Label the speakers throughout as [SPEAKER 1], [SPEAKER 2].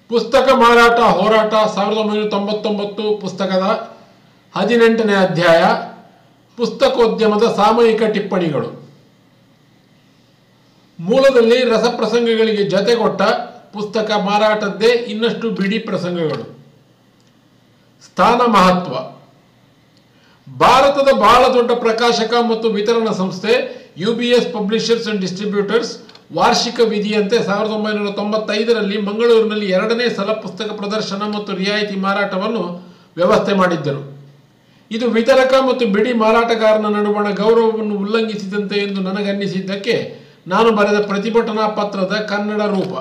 [SPEAKER 1] ಪುಸ್ತಕ ಮಾರಾಟ ಹೋರಾಟ ಸಾವಿರದ ಒಂಬೈನೂರ ತೊಂಬತ್ತೊಂಬತ್ತು ಪುಸ್ತಕದ ಹದಿನೆಂಟನೇ ಅಧ್ಯಾಯ ಪುಸ್ತಕೋದ್ಯಮದ ಸಾಮಯಿಕ ಟಿಪ್ಪಣಿಗಳು ಮೂಲದಲ್ಲಿ ರಸಪ್ರಸಂಗಗಳಿಗೆ ಜೊತೆಗೊಟ್ಟ ಪುಸ್ತಕ ಮಾರಾಟದ್ದೇ ಇನ್ನಷ್ಟು ಬಿಡಿ ಪ್ರಸಂಗಗಳು ಸ್ಥಾನ ಮಹತ್ವ ಭಾರತದ ಬಹಳ ದೊಡ್ಡ ಪ್ರಕಾಶಕ ಮತ್ತು ವಿತರಣಾ ಸಂಸ್ಥೆ U B S publishers and distributors ವಾರ್ಷಿಕ ವಿಧಿಯಂತೆ ಸಾವಿರದ ಒಂಬೈನೂರ ತೊಂಬತ್ತೈದರಲ್ಲಿ ಮಂಗಳೂರಿನಲ್ಲಿ ಎರಡನೇ ಸಲ ಪುಸ್ತಕ ಪ್ರದರ್ಶನ ಮತ್ತು ರಿಯಾಯಿತಿ ಮಾರಾಟವನ್ನು ವ್ಯವಸ್ಥೆ ಮಾಡಿದ್ದರು ಇದು ವಿತರಕ ಮತ್ತು ಬಿಡಿ ಮಾರಾಟಗಾರನ ನಡುವಣ ಗೌರವವನ್ನು ಉಲ್ಲಂಘಿಸಿದಂತೆ ಎಂದು ನನಗನ್ನಿಸಿದ್ದಕ್ಕೆ ನಾನು ಬರೆದ ಪ್ರತಿಭಟನಾ ಪತ್ರದ ಕನ್ನಡ ರೂಪ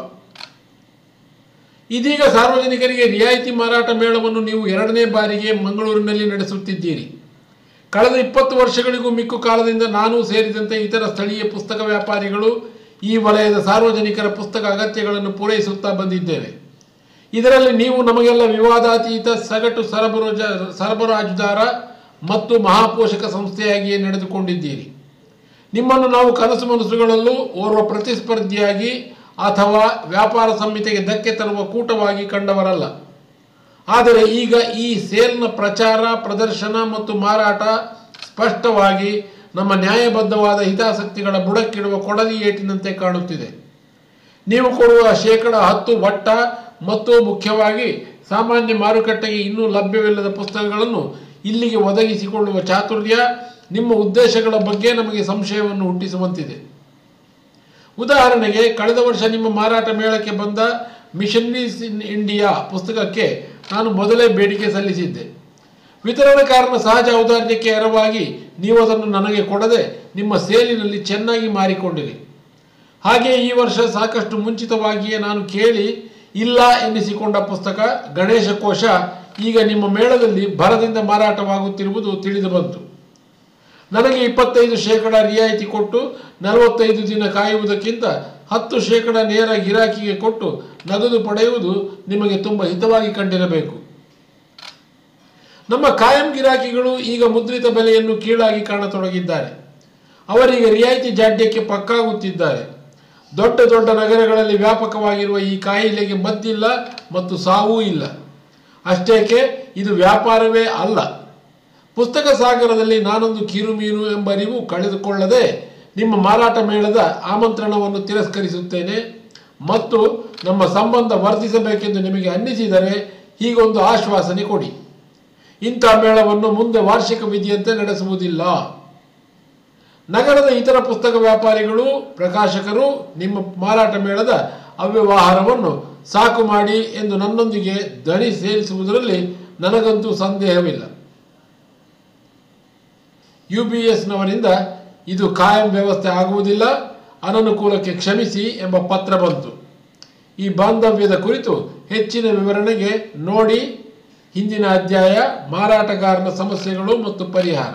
[SPEAKER 1] ಇದೀಗ ಸಾರ್ವಜನಿಕರಿಗೆ ರಿಯಾಯಿತಿ ಮಾರಾಟ ಮೇಳವನ್ನು ನೀವು ಎರಡನೇ ಬಾರಿಗೆ ಮಂಗಳೂರಿನಲ್ಲಿ ನಡೆಸುತ್ತಿದ್ದೀರಿ ಕಳೆದ ಇಪ್ಪತ್ತು ವರ್ಷಗಳಿಗೂ ಮಿಕ್ಕು ಕಾಲದಿಂದ ನಾನು ಸೇರಿದಂತೆ ಇತರ ಸ್ಥಳೀಯ ಪುಸ್ತಕ ವ್ಯಾಪಾರಿಗಳು ಈ ವಲಯದ ಸಾರ್ವಜನಿಕರ ಪುಸ್ತಕ ಅಗತ್ಯಗಳನ್ನು ಪೂರೈಸುತ್ತಾ ಬಂದಿದ್ದೇವೆ ಇದರಲ್ಲಿ ನೀವು ನಮಗೆಲ್ಲ ವಿವಾದಾತೀತ ಸಗಟು ಸರಬರಾಜ ಸರಬರಾಜುದಾರ ಮತ್ತು ಮಹಾಪೋಷಕ ಸಂಸ್ಥೆಯಾಗಿಯೇ ನಡೆದುಕೊಂಡಿದ್ದೀರಿ ನಿಮ್ಮನ್ನು ನಾವು ಕನಸು ಮನಸ್ಸುಗಳಲ್ಲೂ ಓರ್ವ ಪ್ರತಿಸ್ಪರ್ಧಿಯಾಗಿ ಅಥವಾ ವ್ಯಾಪಾರ ಸಂಹಿತೆಗೆ ಧಕ್ಕೆ ತರುವ ಕೂಟವಾಗಿ ಕಂಡವರಲ್ಲ ಆದರೆ ಈಗ ಈ ಸೇಲ್ನ ಪ್ರಚಾರ ಪ್ರದರ್ಶನ ಮತ್ತು ಮಾರಾಟ ಸ್ಪಷ್ಟವಾಗಿ ನಮ್ಮ ನ್ಯಾಯಬದ್ಧವಾದ ಹಿತಾಸಕ್ತಿಗಳ ಬುಡಕ್ಕಿಡುವ ಕೊಡಲಿ ಏಟಿನಂತೆ ಕಾಣುತ್ತಿದೆ ನೀವು ಕೊಡುವ ಶೇಕಡ ಹತ್ತು ವಟ್ಟ ಮತ್ತು ಮುಖ್ಯವಾಗಿ ಸಾಮಾನ್ಯ ಮಾರುಕಟ್ಟೆಗೆ ಇನ್ನೂ ಲಭ್ಯವಿಲ್ಲದ ಪುಸ್ತಕಗಳನ್ನು ಇಲ್ಲಿಗೆ ಒದಗಿಸಿಕೊಳ್ಳುವ ಚಾತುರ್ಯ ನಿಮ್ಮ ಉದ್ದೇಶಗಳ ಬಗ್ಗೆ ನಮಗೆ ಸಂಶಯವನ್ನು ಹುಟ್ಟಿಸುವಂತಿದೆ ಉದಾಹರಣೆಗೆ ಕಳೆದ ವರ್ಷ ನಿಮ್ಮ ಮಾರಾಟ ಮೇಳಕ್ಕೆ ಬಂದ ಮಿಷನರೀಸ್ ಇನ್ ಇಂಡಿಯಾ ಪುಸ್ತಕಕ್ಕೆ ನಾನು ಮೊದಲೇ ಬೇಡಿಕೆ ಸಲ್ಲಿಸಿದ್ದೆ ವಿತರಣಕಾರನ ಸಹಜ ಔದಾರ್ಯಕ್ಕೆ ಎರವಾಗಿ ನೀವು ಅದನ್ನು ನನಗೆ ಕೊಡದೆ ನಿಮ್ಮ ಸೇಲಿನಲ್ಲಿ ಚೆನ್ನಾಗಿ ಮಾರಿಕೊಂಡಿರಿ ಹಾಗೆ ಈ ವರ್ಷ ಸಾಕಷ್ಟು ಮುಂಚಿತವಾಗಿಯೇ ನಾನು ಕೇಳಿ ಇಲ್ಲ ಎನ್ನಿಸಿಕೊಂಡ ಪುಸ್ತಕ ಗಣೇಶ ಕೋಶ ಈಗ ನಿಮ್ಮ ಮೇಳದಲ್ಲಿ ಭರದಿಂದ ಮಾರಾಟವಾಗುತ್ತಿರುವುದು ತಿಳಿದು ಬಂತು ನನಗೆ ಇಪ್ಪತ್ತೈದು ಶೇಕಡ ರಿಯಾಯಿತಿ ಕೊಟ್ಟು ನಲವತ್ತೈದು ದಿನ ಕಾಯುವುದಕ್ಕಿಂತ ಹತ್ತು ಶೇಕಡ ನೇರ ಗಿರಾಕಿಗೆ ಕೊಟ್ಟು ನಗದು ಪಡೆಯುವುದು ನಿಮಗೆ ತುಂಬ ಹಿತವಾಗಿ ಕಂಡಿರಬೇಕು ನಮ್ಮ ಕಾಯಂ ಗಿರಾಕಿಗಳು ಈಗ ಮುದ್ರಿತ ಬೆಲೆಯನ್ನು ಕೀಳಾಗಿ ಕಾಣತೊಡಗಿದ್ದಾರೆ ಅವರಿಗೆ ರಿಯಾಯಿತಿ ಜಾಡ್ಯಕ್ಕೆ ಪಕ್ಕಾಗುತ್ತಿದ್ದಾರೆ ದೊಡ್ಡ ದೊಡ್ಡ ನಗರಗಳಲ್ಲಿ ವ್ಯಾಪಕವಾಗಿರುವ ಈ ಕಾಯಿಲೆಗೆ ಮದ್ದಿಲ್ಲ ಮತ್ತು ಸಾವೂ ಇಲ್ಲ ಅಷ್ಟೇಕೆ ಇದು ವ್ಯಾಪಾರವೇ ಅಲ್ಲ ಪುಸ್ತಕ ಸಾಗರದಲ್ಲಿ ನಾನೊಂದು ಕಿರುಮೀನು ಎಂಬ ಅರಿವು ಕಳೆದುಕೊಳ್ಳದೆ ನಿಮ್ಮ ಮಾರಾಟ ಮೇಳದ ಆಮಂತ್ರಣವನ್ನು ತಿರಸ್ಕರಿಸುತ್ತೇನೆ ಮತ್ತು ನಮ್ಮ ಸಂಬಂಧ ವರ್ಧಿಸಬೇಕೆಂದು ನಿಮಗೆ ಅನ್ನಿಸಿದರೆ ಹೀಗೊಂದು ಆಶ್ವಾಸನೆ ಕೊಡಿ ಇಂಥ ಮೇಳವನ್ನು ಮುಂದೆ ವಾರ್ಷಿಕ ವಿಧಿಯಂತೆ ನಡೆಸುವುದಿಲ್ಲ ನಗರದ ಇತರ ಪುಸ್ತಕ ವ್ಯಾಪಾರಿಗಳು ಪ್ರಕಾಶಕರು ನಿಮ್ಮ ಮಾರಾಟ ಮೇಳದ ಅವ್ಯವಹಾರವನ್ನು ಸಾಕು ಮಾಡಿ ಎಂದು ನನ್ನೊಂದಿಗೆ ಧ್ವನಿ ಸೇರಿಸುವುದರಲ್ಲಿ ನನಗಂತೂ ಸಂದೇಹವಿಲ್ಲ ಯು ಬಿ ಎಸ್ನವರಿಂದ ಇದು ಕಾಯಂ ವ್ಯವಸ್ಥೆ ಆಗುವುದಿಲ್ಲ ಅನನುಕೂಲಕ್ಕೆ ಕ್ಷಮಿಸಿ ಎಂಬ ಪತ್ರ ಬಂತು ಈ ಬಾಂಧವ್ಯದ ಕುರಿತು ಹೆಚ್ಚಿನ ವಿವರಣೆಗೆ ನೋಡಿ ಹಿಂದಿನ ಅಧ್ಯಾಯ ಮಾರಾಟಗಾರನ ಸಮಸ್ಯೆಗಳು ಮತ್ತು ಪರಿಹಾರ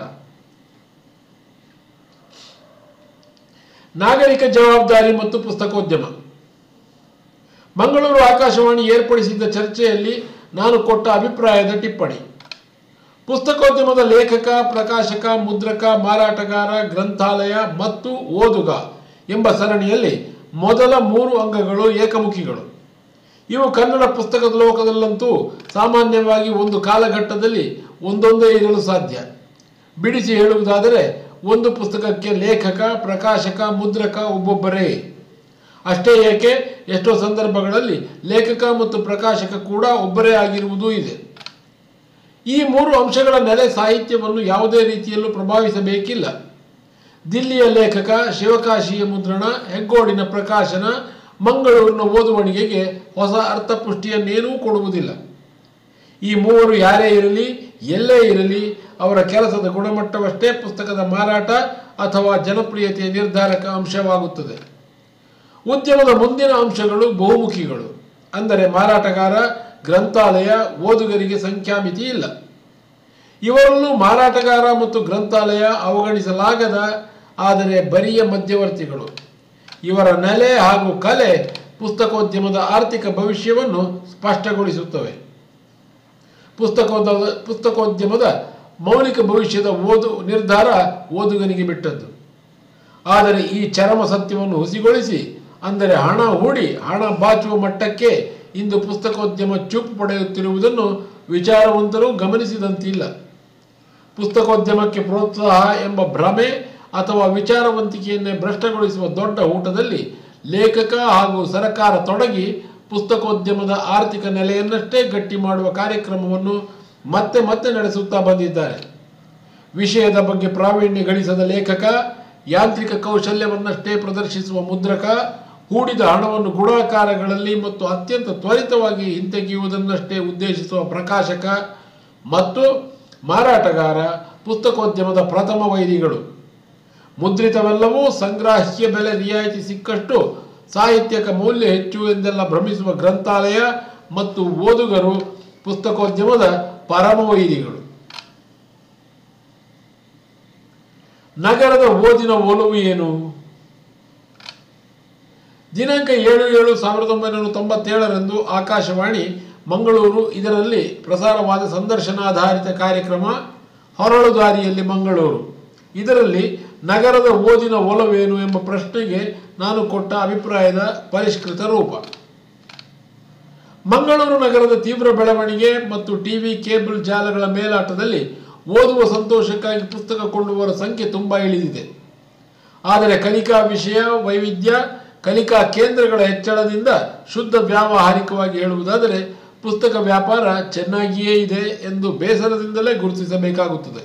[SPEAKER 1] ನಾಗರಿಕ ಜವಾಬ್ದಾರಿ ಮತ್ತು ಪುಸ್ತಕೋದ್ಯಮ ಮಂಗಳೂರು ಆಕಾಶವಾಣಿ ಏರ್ಪಡಿಸಿದ್ದ ಚರ್ಚೆಯಲ್ಲಿ ನಾನು ಕೊಟ್ಟ ಅಭಿಪ್ರಾಯದ ಟಿಪ್ಪಣಿ ಪುಸ್ತಕೋದ್ಯಮದ ಲೇಖಕ ಪ್ರಕಾಶಕ ಮುದ್ರಕ ಮಾರಾಟಗಾರ ಗ್ರಂಥಾಲಯ ಮತ್ತು ಓದುಗ ಎಂಬ ಸರಣಿಯಲ್ಲಿ ಮೊದಲ ಮೂರು ಅಂಗಗಳು ಏಕಮುಖಿಗಳು ಇವು ಕನ್ನಡ ಪುಸ್ತಕದ ಲೋಕದಲ್ಲಂತೂ ಸಾಮಾನ್ಯವಾಗಿ ಒಂದು ಕಾಲಘಟ್ಟದಲ್ಲಿ ಒಂದೊಂದೇ ಇರಲು ಸಾಧ್ಯ ಬಿಡಿಸಿ ಹೇಳುವುದಾದರೆ ಒಂದು ಪುಸ್ತಕಕ್ಕೆ ಲೇಖಕ ಪ್ರಕಾಶಕ ಮುದ್ರಕ ಒಬ್ಬೊಬ್ಬರೇ ಅಷ್ಟೇ ಏಕೆ ಎಷ್ಟೋ ಸಂದರ್ಭಗಳಲ್ಲಿ ಲೇಖಕ ಮತ್ತು ಪ್ರಕಾಶಕ ಕೂಡ ಒಬ್ಬರೇ ಆಗಿರುವುದೂ ಇದೆ ಈ ಮೂರು ಅಂಶಗಳ ನೆಲೆ ಸಾಹಿತ್ಯವನ್ನು ಯಾವುದೇ ರೀತಿಯಲ್ಲೂ ಪ್ರಭಾವಿಸಬೇಕಿಲ್ಲ ದಿಲ್ಲಿಯ ಲೇಖಕ ಶಿವಕಾಶಿಯ ಮುದ್ರಣ ಹೆಗ್ಗೋಡಿನ ಪ್ರಕಾಶನ ಮಂಗಳೂರಿನ ಓದುವಣಿಗೆಗೆ ಹೊಸ ಅರ್ಥಪುಷ್ಟಿಯನ್ನೇನೂ ಕೊಡುವುದಿಲ್ಲ ಈ ಮೂವರು ಯಾರೇ ಇರಲಿ ಎಲ್ಲೇ ಇರಲಿ ಅವರ ಕೆಲಸದ ಗುಣಮಟ್ಟವಷ್ಟೇ ಪುಸ್ತಕದ ಮಾರಾಟ ಅಥವಾ ಜನಪ್ರಿಯತೆಯ ನಿರ್ಧಾರಕ ಅಂಶವಾಗುತ್ತದೆ ಉದ್ಯಮದ ಮುಂದಿನ ಅಂಶಗಳು ಬಹುಮುಖಿಗಳು ಅಂದರೆ ಮಾರಾಟಗಾರ ಗ್ರಂಥಾಲಯ ಓದುಗರಿಗೆ ಸಂಖ್ಯಾಮಿತಿ ಇಲ್ಲ ಇವರಲ್ಲೂ ಮಾರಾಟಗಾರ ಮತ್ತು ಗ್ರಂಥಾಲಯ ಅವಗಣಿಸಲಾಗದ ಆದರೆ ಬರಿಯ ಮಧ್ಯವರ್ತಿಗಳು ಇವರ ನೆಲೆ ಹಾಗೂ ಕಲೆ ಪುಸ್ತಕೋದ್ಯಮದ ಆರ್ಥಿಕ ಭವಿಷ್ಯವನ್ನು ಸ್ಪಷ್ಟಗೊಳಿಸುತ್ತವೆ ಪುಸ್ತಕೋದ ಪುಸ್ತಕೋದ್ಯಮದ ಮೌಲಿಕ ಭವಿಷ್ಯದ ಓದು ನಿರ್ಧಾರ ಓದುಗನಿಗೆ ಬಿಟ್ಟದ್ದು ಆದರೆ ಈ ಚರಮ ಸತ್ಯವನ್ನು ಹುಸಿಗೊಳಿಸಿ ಅಂದರೆ ಹಣ ಹೂಡಿ ಹಣ ಬಾಚುವ ಮಟ್ಟಕ್ಕೆ ಇಂದು ಪುಸ್ತಕೋದ್ಯಮ ಚುಪ್ ಪಡೆಯುತ್ತಿರುವುದನ್ನು ವಿಚಾರವಂತರು ಗಮನಿಸಿದಂತಿಲ್ಲ ಪುಸ್ತಕೋದ್ಯಮಕ್ಕೆ ಪ್ರೋತ್ಸಾಹ ಎಂಬ ಭ್ರಮೆ ಅಥವಾ ವಿಚಾರವಂತಿಕೆಯನ್ನೇ ಭ್ರಷ್ಟಗೊಳಿಸುವ ದೊಡ್ಡ ಊಟದಲ್ಲಿ ಲೇಖಕ ಹಾಗೂ ಸರಕಾರ ತೊಡಗಿ ಪುಸ್ತಕೋದ್ಯಮದ ಆರ್ಥಿಕ ನೆಲೆಯನ್ನಷ್ಟೇ ಗಟ್ಟಿ ಮಾಡುವ ಕಾರ್ಯಕ್ರಮವನ್ನು ಮತ್ತೆ ಮತ್ತೆ ನಡೆಸುತ್ತಾ ಬಂದಿದ್ದಾರೆ ವಿಷಯದ ಬಗ್ಗೆ ಪ್ರಾವೀಣ್ಯ ಗಳಿಸದ ಲೇಖಕ ಯಾಂತ್ರಿಕ ಕೌಶಲ್ಯವನ್ನಷ್ಟೇ ಪ್ರದರ್ಶಿಸುವ ಮುದ್ರಕ ಹೂಡಿದ ಹಣವನ್ನು ಗುಣಾಕಾರಗಳಲ್ಲಿ ಮತ್ತು ಅತ್ಯಂತ ತ್ವರಿತವಾಗಿ ಹಿಂತೆಗೆಯುವುದನ್ನಷ್ಟೇ ಉದ್ದೇಶಿಸುವ ಪ್ರಕಾಶಕ ಮತ್ತು ಮಾರಾಟಗಾರ ಪುಸ್ತಕೋದ್ಯಮದ ಪ್ರಥಮ ವೈರಿಗಳು ಮುದ್ರಿತವೆಲ್ಲವೂ ಸಂಗ್ರಾಹ್ಯ ಬೆಲೆ ರಿಯಾಯಿತಿ ಸಿಕ್ಕಷ್ಟು ಸಾಹಿತ್ಯಕ ಮೌಲ್ಯ ಹೆಚ್ಚು ಎಂದೆಲ್ಲ ಭ್ರಮಿಸುವ ಗ್ರಂಥಾಲಯ ಮತ್ತು ಓದುಗರು ಪುಸ್ತಕೋದ್ಯಮದ ಪರಮ ವೈರಿಗಳು ನಗರದ ಓದಿನ ಒಲವು ಏನು ದಿನಾಂಕ ಏಳು ಏಳು ಸಾವಿರದ ಒಂಬೈನೂರ ತೊಂಬತ್ತೇಳರಂದು ಆಕಾಶವಾಣಿ ಮಂಗಳೂರು ಇದರಲ್ಲಿ ಪ್ರಸಾರವಾದ ಸಂದರ್ಶನಾಧಾರಿತ ಕಾರ್ಯಕ್ರಮ ಹೊರಳು ದಾರಿಯಲ್ಲಿ ಮಂಗಳೂರು ಇದರಲ್ಲಿ ನಗರದ ಓದಿನ ಒಲವೇನು ಎಂಬ ಪ್ರಶ್ನೆಗೆ ನಾನು ಕೊಟ್ಟ ಅಭಿಪ್ರಾಯದ ಪರಿಷ್ಕೃತ ರೂಪ ಮಂಗಳೂರು ನಗರದ ತೀವ್ರ ಬೆಳವಣಿಗೆ ಮತ್ತು ಟಿವಿ ಕೇಬಲ್ ಜಾಲಗಳ ಮೇಲಾಟದಲ್ಲಿ ಓದುವ ಸಂತೋಷಕ್ಕಾಗಿ ಪುಸ್ತಕ ಕೊಳ್ಳುವವರ ಸಂಖ್ಯೆ ತುಂಬ ಇಳಿದಿದೆ ಆದರೆ ಕಲಿಕಾ ವಿಷಯ ವೈವಿಧ್ಯ ಕಲಿಕಾ ಕೇಂದ್ರಗಳ ಹೆಚ್ಚಳದಿಂದ ಶುದ್ಧ ವ್ಯಾವಹಾರಿಕವಾಗಿ ಹೇಳುವುದಾದರೆ ಪುಸ್ತಕ ವ್ಯಾಪಾರ ಚೆನ್ನಾಗಿಯೇ ಇದೆ ಎಂದು ಬೇಸರದಿಂದಲೇ ಗುರುತಿಸಬೇಕಾಗುತ್ತದೆ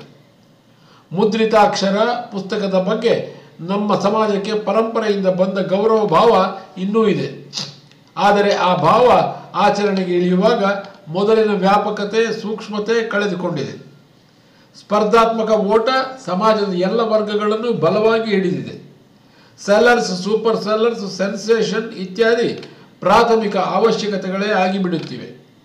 [SPEAKER 1] ಮುದ್ರಿತಾಕ್ಷರ ಪುಸ್ತಕದ ಬಗ್ಗೆ ನಮ್ಮ ಸಮಾಜಕ್ಕೆ ಪರಂಪರೆಯಿಂದ ಬಂದ ಗೌರವ ಭಾವ ಇನ್ನೂ ಇದೆ ಆದರೆ ಆ ಭಾವ ಆಚರಣೆಗೆ ಇಳಿಯುವಾಗ ಮೊದಲಿನ ವ್ಯಾಪಕತೆ ಸೂಕ್ಷ್ಮತೆ ಕಳೆದುಕೊಂಡಿದೆ ಸ್ಪರ್ಧಾತ್ಮಕ ಓಟ ಸಮಾಜದ ಎಲ್ಲ ವರ್ಗಗಳನ್ನು ಬಲವಾಗಿ ಹಿಡಿದಿದೆ ಸೆಲ್ಲರ್ಸ್ ಸೂಪರ್ ಸೆಲ್ಲರ್ಸ್ ಸೆನ್ಸೇಷನ್ ಇತ್ಯಾದಿ ಪ್ರಾಥಮಿಕ ಅವಶ್ಯಕತೆಗಳೇ ಆಗಿಬಿಡುತ್ತಿವೆ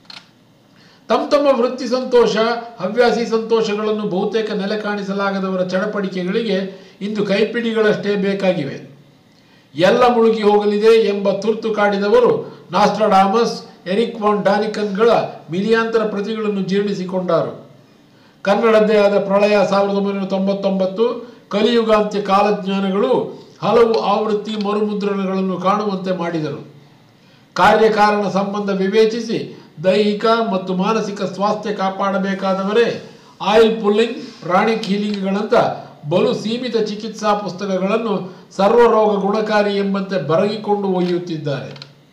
[SPEAKER 1] ತಮ್ಮ ತಮ್ಮ ವೃತ್ತಿ ಸಂತೋಷ ಹವ್ಯಾಸಿ ಸಂತೋಷಗಳನ್ನು ಬಹುತೇಕ ನೆಲೆ ಕಾಣಿಸಲಾಗದವರ ಚಡಪಡಿಕೆಗಳಿಗೆ ಇಂದು ಕೈಪಿಡಿಗಳಷ್ಟೇ ಬೇಕಾಗಿವೆ ಎಲ್ಲ ಮುಳುಗಿ ಹೋಗಲಿದೆ ಎಂಬ ತುರ್ತು ಕಾಡಿದವರು ನಾಸ್ಟ್ರಡಾಮಸ್ ಎರಿಕ್ ವಾನ್ ಡಾನಿಕನ್ಗಳ ಮಿಲಿಯಾಂತರ ಪ್ರತಿಗಳನ್ನು ಜೀರ್ಣಿಸಿಕೊಂಡರು ಕನ್ನಡದ್ದೇ ಆದ ಪ್ರಳಯ ಸಾವಿರದ ಒಂಬೈನೂರ ತೊಂಬತ್ತೊಂಬತ್ತು ಕಲಿಯುಗಾಂತ್ಯ ಕಾಲಜ್ಞಾನಗಳು ಹಲವು ಆವೃತ್ತಿ ಮರುಮುದ್ರಣಗಳನ್ನು ಕಾಣುವಂತೆ ಮಾಡಿದರು ಕಾರ್ಯಕಾರಣ ಸಂಬಂಧ ವಿವೇಚಿಸಿ ದೈಹಿಕ ಮತ್ತು ಮಾನಸಿಕ ಸ್ವಾಸ್ಥ್ಯ ಕಾಪಾಡಬೇಕಾದವರೇ ಆಯಿಲ್ ಪುಲ್ಲಿಂಗ್ ಪ್ರಾಣಿಕ್ ಹೀಲಿಂಗ್ಗಳಂತ ಬಲು ಸೀಮಿತ ಚಿಕಿತ್ಸಾ ಪುಸ್ತಕಗಳನ್ನು ಸರ್ವರೋಗ ಗುಣಕಾರಿ ಎಂಬಂತೆ ಬರಗಿಕೊಂಡು ಒಯ್ಯುತ್ತಿದ್ದಾರೆ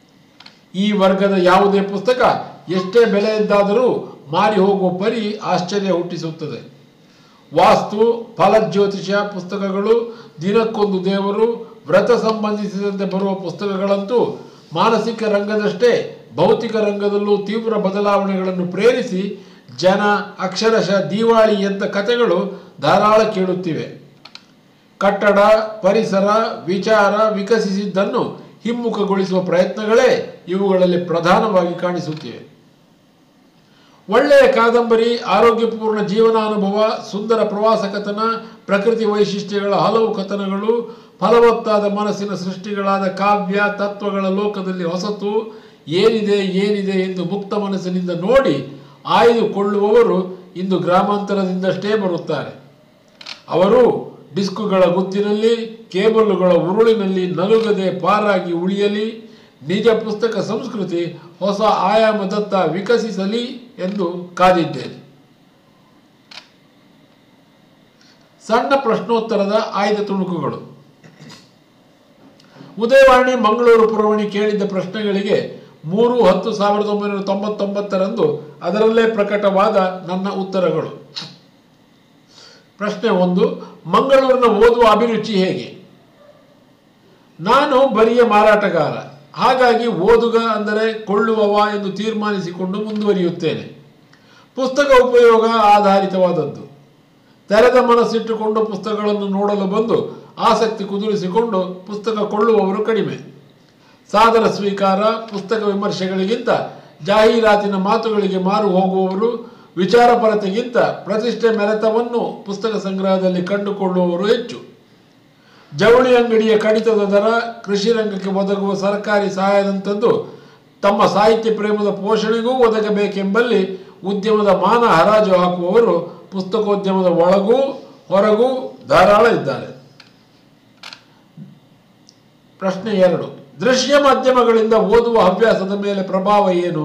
[SPEAKER 1] ಈ ವರ್ಗದ ಯಾವುದೇ ಪುಸ್ತಕ ಎಷ್ಟೇ ಬೆಲೆಯದ್ದಾದರೂ ಮಾರಿ ಹೋಗುವ ಪರಿ ಆಶ್ಚರ್ಯ ಹುಟ್ಟಿಸುತ್ತದೆ ವಾಸ್ತು ಫಲಜ್ಯೋತಿಷ ಪುಸ್ತಕಗಳು ದಿನಕ್ಕೊಂದು ದೇವರು ವ್ರತ ಸಂಬಂಧಿಸಿದಂತೆ ಬರುವ ಪುಸ್ತಕಗಳಂತೂ ಮಾನಸಿಕ ರಂಗದಷ್ಟೇ ಭೌತಿಕ ರಂಗದಲ್ಲೂ ತೀವ್ರ ಬದಲಾವಣೆಗಳನ್ನು ಪ್ರೇರಿಸಿ ಜನ ಅಕ್ಷರಶಃ ದಿವಾಳಿ ಎಂತ ಕಥೆಗಳು ಧಾರಾಳ ಕೇಳುತ್ತಿವೆ ಕಟ್ಟಡ ಪರಿಸರ ವಿಚಾರ ವಿಕಸಿಸಿದ್ದನ್ನು ಹಿಮ್ಮುಖಗೊಳಿಸುವ ಪ್ರಯತ್ನಗಳೇ ಇವುಗಳಲ್ಲಿ ಪ್ರಧಾನವಾಗಿ ಕಾಣಿಸುತ್ತಿವೆ ಒಳ್ಳೆಯ ಕಾದಂಬರಿ ಆರೋಗ್ಯಪೂರ್ಣ ಜೀವನಾನುಭವ ಸುಂದರ ಪ್ರವಾಸ ಕಥನ ಪ್ರಕೃತಿ ವೈಶಿಷ್ಟ್ಯಗಳ ಹಲವು ಕಥನಗಳು ಫಲವತ್ತಾದ ಮನಸ್ಸಿನ ಸೃಷ್ಟಿಗಳಾದ ಕಾವ್ಯ ತತ್ವಗಳ ಲೋಕದಲ್ಲಿ ಹೊಸತು ಏನಿದೆ ಏನಿದೆ ಎಂದು ಮುಕ್ತ ಮನಸ್ಸಿನಿಂದ ನೋಡಿ ಆಯ್ದುಕೊಳ್ಳುವವರು ಇಂದು ಗ್ರಾಮಾಂತರದಿಂದಷ್ಟೇ ಬರುತ್ತಾರೆ ಅವರು ಡಿಸ್ಕುಗಳ ಗುತ್ತಿನಲ್ಲಿ ಕೇಬಲ್ಲುಗಳ ಉರುಳಿನಲ್ಲಿ ನಲುಗದೆ ಪಾರಾಗಿ ಉಳಿಯಲಿ ನಿಜ ಪುಸ್ತಕ ಸಂಸ್ಕೃತಿ ಹೊಸ ಆಯಾಮದತ್ತ ವಿಕಸಿಸಲಿ ಎಂದು ಕಾದಿದ್ದೇನೆ ಸಣ್ಣ ಪ್ರಶ್ನೋತ್ತರದ ಆಯ್ದ ತುಣುಕುಗಳು ಉದಯವಾಣಿ ಮಂಗಳೂರು ಪುರವಣಿ ಕೇಳಿದ್ದ ಪ್ರಶ್ನೆಗಳಿಗೆ ಮೂರು ಹತ್ತು ಸಾವಿರದ ಒಂಬೈನೂರ ತೊಂಬತ್ತೊಂಬತ್ತರಂದು ಅದರಲ್ಲೇ ಪ್ರಕಟವಾದ ನನ್ನ ಉತ್ತರಗಳು ಪ್ರಶ್ನೆ ಒಂದು ಮಂಗಳೂರಿನ ಓದುವ ಅಭಿರುಚಿ ಹೇಗೆ ನಾನು ಬರಿಯ ಮಾರಾಟಗಾರ ಹಾಗಾಗಿ ಓದುಗ ಅಂದರೆ ಕೊಳ್ಳುವವ ಎಂದು ತೀರ್ಮಾನಿಸಿಕೊಂಡು ಮುಂದುವರಿಯುತ್ತೇನೆ ಪುಸ್ತಕ ಉಪಯೋಗ ಆಧಾರಿತವಾದದ್ದು ತೆರೆದ ಮನಸ್ಸಿಟ್ಟುಕೊಂಡು ಪುಸ್ತಕಗಳನ್ನು ನೋಡಲು ಬಂದು ಆಸಕ್ತಿ ಕುದುರಿಸಿಕೊಂಡು ಪುಸ್ತಕ ಕೊಳ್ಳುವವರು ಕಡಿಮೆ ಸಾದರ ಸ್ವೀಕಾರ ಪುಸ್ತಕ ವಿಮರ್ಶೆಗಳಿಗಿಂತ ಜಾಹೀರಾತಿನ ಮಾತುಗಳಿಗೆ ಮಾರು ಹೋಗುವವರು ವಿಚಾರಪರತೆಗಿಂತ ಪ್ರತಿಷ್ಠೆ ಮೆರೆತವನ್ನು ಪುಸ್ತಕ ಸಂಗ್ರಹದಲ್ಲಿ ಕಂಡುಕೊಳ್ಳುವವರು ಹೆಚ್ಚು ಜವಳಿ ಅಂಗಡಿಯ ಕಡಿತದ ದರ ಕೃಷಿ ರಂಗಕ್ಕೆ ಒದಗುವ ಸರ್ಕಾರಿ ಸಹಾಯದಂಥದ್ದು ತಮ್ಮ ಸಾಹಿತ್ಯ ಪ್ರೇಮದ ಪೋಷಣೆಗೂ ಒದಗಬೇಕೆಂಬಲ್ಲಿ ಉದ್ಯಮದ ಮಾನ ಹರಾಜು ಹಾಕುವವರು ಪುಸ್ತಕೋದ್ಯಮದ ಒಳಗೂ ಹೊರಗೂ ಧಾರಾಳ ಇದ್ದಾರೆ ಪ್ರಶ್ನೆ ಎರಡು ದೃಶ್ಯ ಮಾಧ್ಯಮಗಳಿಂದ ಓದುವ ಹವ್ಯಾಸದ ಮೇಲೆ ಪ್ರಭಾವ ಏನು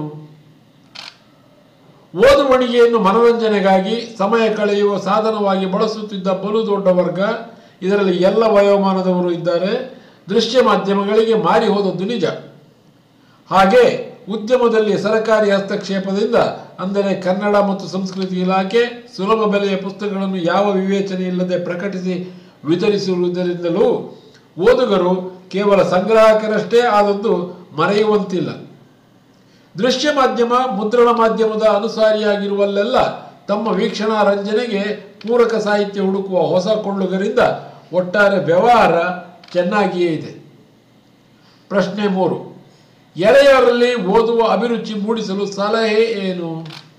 [SPEAKER 1] ಓದುವಣಿಗೆಯನ್ನು ಮನೋರಂಜನೆಗಾಗಿ ಸಮಯ ಕಳೆಯುವ ಸಾಧನವಾಗಿ ಬಳಸುತ್ತಿದ್ದ ಬಲು ದೊಡ್ಡ ವರ್ಗ ಇದರಲ್ಲಿ ಎಲ್ಲ ವಯೋಮಾನದವರು ಇದ್ದಾರೆ ದೃಶ್ಯ ಮಾಧ್ಯಮಗಳಿಗೆ ಮಾರಿ ಹೋದದ್ದು ನಿಜ ಹಾಗೆ ಉದ್ಯಮದಲ್ಲಿ ಸರಕಾರಿ ಹಸ್ತಕ್ಷೇಪದಿಂದ ಅಂದರೆ ಕನ್ನಡ ಮತ್ತು ಸಂಸ್ಕೃತಿ ಇಲಾಖೆ ಸುಲಭ ಬೆಲೆಯ ಪುಸ್ತಕಗಳನ್ನು ಯಾವ ವಿವೇಚನೆ ಇಲ್ಲದೆ ಪ್ರಕಟಿಸಿ ವಿತರಿಸಿರುವುದರಿಂದಲೂ ಓದುಗರು ಕೇವಲ ಸಂಗ್ರಾಹಕರಷ್ಟೇ ಆದದ್ದು ಮರೆಯುವಂತಿಲ್ಲ ದೃಶ್ಯ ಮಾಧ್ಯಮ ಮುದ್ರಣ ಮಾಧ್ಯಮದ ಅನುಸಾರಿಯಾಗಿರುವಲ್ಲೆಲ್ಲ ತಮ್ಮ ವೀಕ್ಷಣಾ ರಂಜನೆಗೆ ಪೂರಕ ಸಾಹಿತ್ಯ ಹುಡುಕುವ ಹೊಸ ಕೊಳ್ಳುಗರಿಂದ ಒಟ್ಟಾರೆ ವ್ಯವಹಾರ ಚೆನ್ನಾಗಿಯೇ ಇದೆ ಪ್ರಶ್ನೆ ಮೂರು ಎಳೆಯರಲ್ಲಿ ಓದುವ ಅಭಿರುಚಿ ಮೂಡಿಸಲು ಸಲಹೆ ಏನು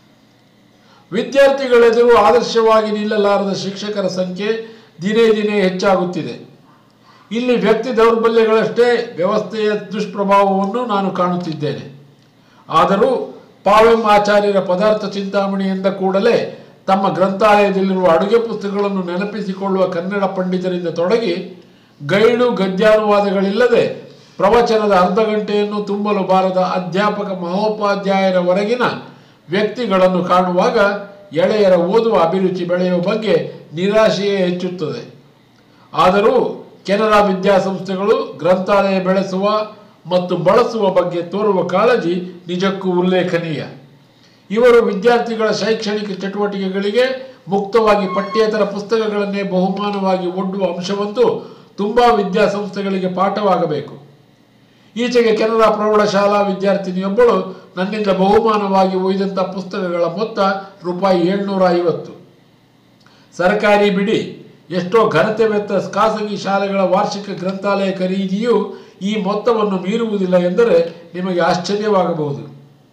[SPEAKER 1] ವಿದ್ಯಾರ್ಥಿಗಳೆದುರು ಆದರ್ಶವಾಗಿ ನಿಲ್ಲಲಾರದ ಶಿಕ್ಷಕರ ಸಂಖ್ಯೆ ದಿನೇ ದಿನೇ ಹೆಚ್ಚಾಗುತ್ತಿದೆ ಇಲ್ಲಿ ವ್ಯಕ್ತಿ ದೌರ್ಬಲ್ಯಗಳಷ್ಟೇ ವ್ಯವಸ್ಥೆಯ ದುಷ್ಪ್ರಭಾವವನ್ನು ನಾನು ಕಾಣುತ್ತಿದ್ದೇನೆ ಆದರೂ ಪಾವೆಂ ಆಚಾರ್ಯರ ಪದಾರ್ಥ ಚಿಂತಾಮಣಿ ಎಂದ ಕೂಡಲೇ ತಮ್ಮ ಗ್ರಂಥಾಲಯದಲ್ಲಿರುವ ಅಡುಗೆ ಪುಸ್ತಕಗಳನ್ನು ನೆನಪಿಸಿಕೊಳ್ಳುವ ಕನ್ನಡ ಪಂಡಿತರಿಂದ ತೊಡಗಿ ಗೈಡು ಗದ್ಯಾನುವಾದಗಳಿಲ್ಲದೆ ಪ್ರವಚನದ ಅರ್ಧ ಗಂಟೆಯನ್ನು ತುಂಬಲು ಬಾರದ ಅಧ್ಯಾಪಕ ಮಹೋಪಾಧ್ಯಾಯರವರೆಗಿನ ವ್ಯಕ್ತಿಗಳನ್ನು ಕಾಣುವಾಗ ಎಳೆಯರ ಓದುವ ಅಭಿರುಚಿ ಬೆಳೆಯುವ ಬಗ್ಗೆ ನಿರಾಶೆಯೇ ಹೆಚ್ಚುತ್ತದೆ ಆದರೂ ಕೆನರಾ ವಿದ್ಯಾಸಂಸ್ಥೆಗಳು ಗ್ರಂಥಾಲಯ ಬೆಳೆಸುವ ಮತ್ತು ಬಳಸುವ ಬಗ್ಗೆ ತೋರುವ ಕಾಳಜಿ ನಿಜಕ್ಕೂ ಉಲ್ಲೇಖನೀಯ ಇವರು ವಿದ್ಯಾರ್ಥಿಗಳ ಶೈಕ್ಷಣಿಕ ಚಟುವಟಿಕೆಗಳಿಗೆ ಮುಕ್ತವಾಗಿ ಪಠ್ಯೇತರ ಪುಸ್ತಕಗಳನ್ನೇ ಬಹುಮಾನವಾಗಿ ಒಡ್ಡುವ ಅಂಶವಂತೂ ತುಂಬಾ ವಿದ್ಯಾಸಂಸ್ಥೆಗಳಿಗೆ ಪಾಠವಾಗಬೇಕು ಈಚೆಗೆ ಕೆನರಾ ಪ್ರೌಢಶಾಲಾ ವಿದ್ಯಾರ್ಥಿನಿಯೊಬ್ಬಳು ನನ್ನಿಂದ ಬಹುಮಾನವಾಗಿ ಒಯ್ದಂಥ ಪುಸ್ತಕಗಳ ಮೊತ್ತ ರೂಪಾಯಿ ಏಳ್ನೂರ ಐವತ್ತು ಸರ್ಕಾರಿ ಬಿಡಿ ಎಷ್ಟೋ ಘನತೆ ವೆತ್ತ ಖಾಸಗಿ ಶಾಲೆಗಳ ವಾರ್ಷಿಕ ಗ್ರಂಥಾಲಯ ಖರೀದಿಯು ಈ ಮೊತ್ತವನ್ನು ಮೀರುವುದಿಲ್ಲ ಎಂದರೆ ನಿಮಗೆ ಆಶ್ಚರ್ಯವಾಗಬಹುದು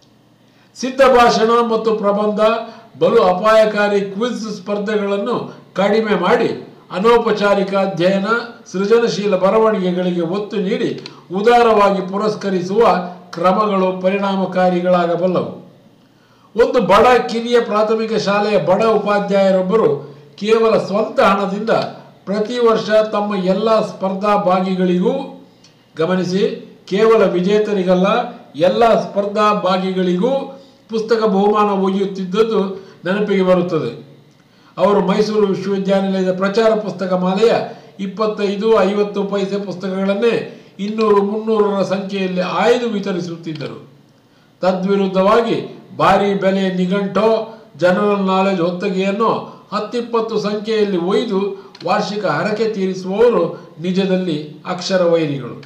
[SPEAKER 1] ಸಿದ್ಧ ಭಾಷಣ ಮತ್ತು ಪ್ರಬಂಧ ಬಲು ಅಪಾಯಕಾರಿ ಕ್ವಿಜ್ ಸ್ಪರ್ಧೆಗಳನ್ನು ಕಡಿಮೆ ಮಾಡಿ ಅನೌಪಚಾರಿಕ ಅಧ್ಯಯನ ಸೃಜನಶೀಲ ಬರವಣಿಗೆಗಳಿಗೆ ಒತ್ತು ನೀಡಿ ಉದಾರವಾಗಿ ಪುರಸ್ಕರಿಸುವ ಕ್ರಮಗಳು ಪರಿಣಾಮಕಾರಿಗಳಾಗಬಲ್ಲವು ಒಂದು ಬಡ ಕಿರಿಯ ಪ್ರಾಥಮಿಕ ಶಾಲೆಯ ಬಡ ಉಪಾಧ್ಯಾಯರೊಬ್ಬರು ಕೇವಲ ಸ್ವಂತ ಹಣದಿಂದ ಪ್ರತಿ ವರ್ಷ ತಮ್ಮ ಎಲ್ಲ ಸ್ಪರ್ಧಾ ಭಾಗಿಗಳಿಗೂ ಗಮನಿಸಿ ಕೇವಲ ವಿಜೇತರಿಗಲ್ಲ ಎಲ್ಲ ಸ್ಪರ್ಧಾ ಭಾಗಿಗಳಿಗೂ ಪುಸ್ತಕ ಬಹುಮಾನ ಒಯ್ಯುತ್ತಿದ್ದದ್ದು ನೆನಪಿಗೆ ಬರುತ್ತದೆ ಅವರು ಮೈಸೂರು ವಿಶ್ವವಿದ್ಯಾನಿಲಯದ ಪ್ರಚಾರ ಪುಸ್ತಕ ಮಾಲೆಯ ಇಪ್ಪತ್ತೈದು ಐವತ್ತು ಪೈಸೆ ಪುಸ್ತಕಗಳನ್ನೇ ಇನ್ನೂರು ಮುನ್ನೂರರ ಸಂಖ್ಯೆಯಲ್ಲಿ ಆಯ್ದು ವಿತರಿಸುತ್ತಿದ್ದರು ತದ್ವಿರುದ್ಧವಾಗಿ ಭಾರಿ ಬೆಲೆಯ ನಿಘಂಟೋ ಜನರಲ್ ನಾಲೆಜ್ ಹೊತ್ತಗೆಯನ್ನು ಹತ್ತಿಪ್ಪತ್ತು ಸಂಖ್ಯೆಯಲ್ಲಿ ಒಯ್ದು ವಾರ್ಷಿಕ ಹರಕೆ ತೀರಿಸುವವರು ನಿಜದಲ್ಲಿ ಅಕ್ಷರ ವೈರಿಗಳು